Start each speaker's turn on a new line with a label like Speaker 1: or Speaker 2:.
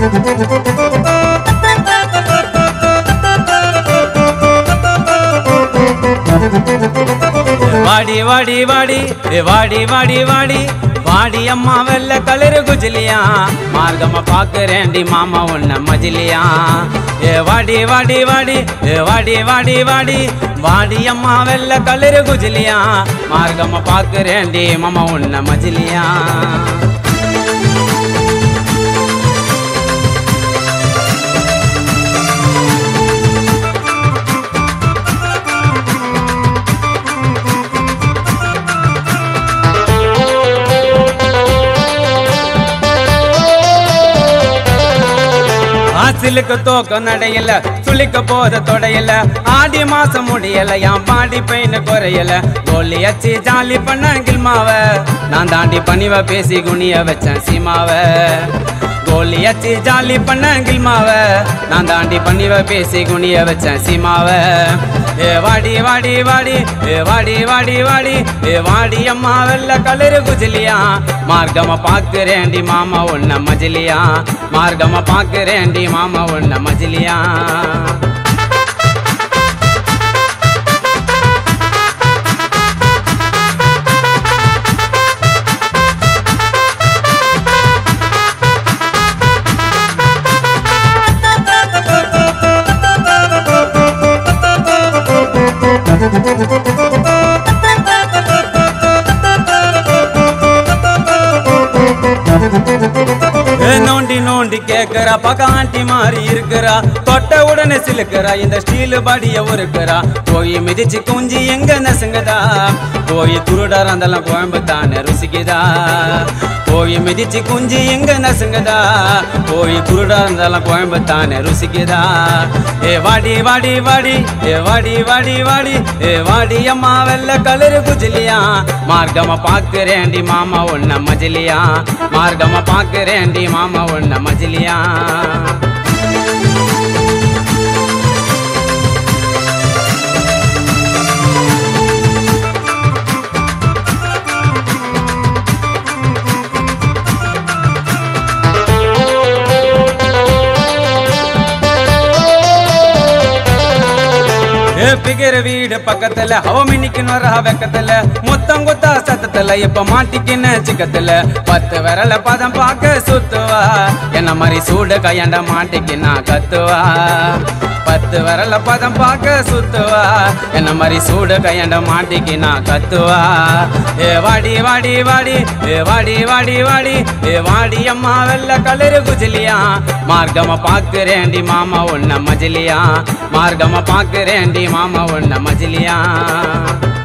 Speaker 1: வாடி வாடி வாடி ஏ வாடி வாடி வாடி வாடி அம்மா வெள்ள கலரு குஜிலியா மார்க்கமா பாக்குறேன்டி மாமா உன்ன மஜிலியா ஏ வாடி வாடி வாடி ஏ வாடி வாடி வாடி வாடி அம்மா வெள்ள கலரு குஜிலியா மார்க்கமா பாக்குறேன்டி மாமா உன்ன மஜிலியா ஆசிலுக்கு தோக்க நடையல சுளிக்க போத தொடையல ஆடி மாசம் முடியல என் பாடி பெயின் குறையல கோலி அச்சி ஜாலி பண்ண கில்மாவ நான் தாண்டி பணிவ பேசி குனிய வச்சேன் சீமாவ கோலி அச்சி ஜாலி பண்ண கில்மாவ நான் தாண்டி பணிவ பேசி குனிய வச்சேன் சீமாவ ஏ வாடி வாடி வாடி ஏ வாடி வாடி வாடி ஏ வாடி அம்மா வெள்ள கலரு குஜிலியா மார்க்கமா பாக்குறேன்டி மாமா உன்ன மஜிலியா மார்க்கமா பாக்குறேன்டி மாமா உன்ன மஜிலியா ஏ நோண்டி நோண்டி கேக்குறா பக்க ஆண்டி மாறி இருக்கிறா தொட்ட உடனே சிலுக்கிறா இந்த ஸ்டீல் பாடிய ஒருக்கிறா போய் மிதிச்சு குஞ்சி எங்க நசுங்குதா போய் குருடர் அந்தெல்லாம் குழம்பு தானே ருசிக்குதா போய் மிதிச்சு குஞ்சி எங்க நசுங்குதா போய் குருடர் அந்தெல்லாம் குழம்பு தானே ருசிக்குதா ஏ வாடி வாடி வாடி ஏ வாடி வாடி வாடி ஏ வாடி அம்மா வெள்ள கலரு குஜிலியா மார்க்கமா பாக்குறேன்டி மாமா உன்ன மஜிலியா மார்க்கமா பாக்குறேன்டி மாமா உன்ன மஜிலியா ஏ பிகிற வீடு பக்கத்துல அவ மின்னிக்கின்னு வர வெக்கத்துல மொத்தம் கொத்தா சத்தத்துல இப்ப மாட்டிக்கின்னு சிக்கத்துல பத்து விரல பதம் பார்க்க சுத்துவா என்ன மாதிரி சூடு கையாண்ட மாட்டிக்கின்னா கத்துவா பத்து விரல பதம் பார்க்க சுத்துவா என்ன மாதிரி சூடு கையாண்ட மாட்டிக்கின்னா கத்துவா ஏ வாடி வாடி வாடி ஏ வாடி வாடி வாடி ஏ வாடி அம்மா வெள்ள கலரு குஜிலியா மார்க்கமா பாக்குறேன்டி மாமா உன்ன மஜிலியா மார்க்கமா பாக்குறேன்டி மாமா உன்ன மஜிலியா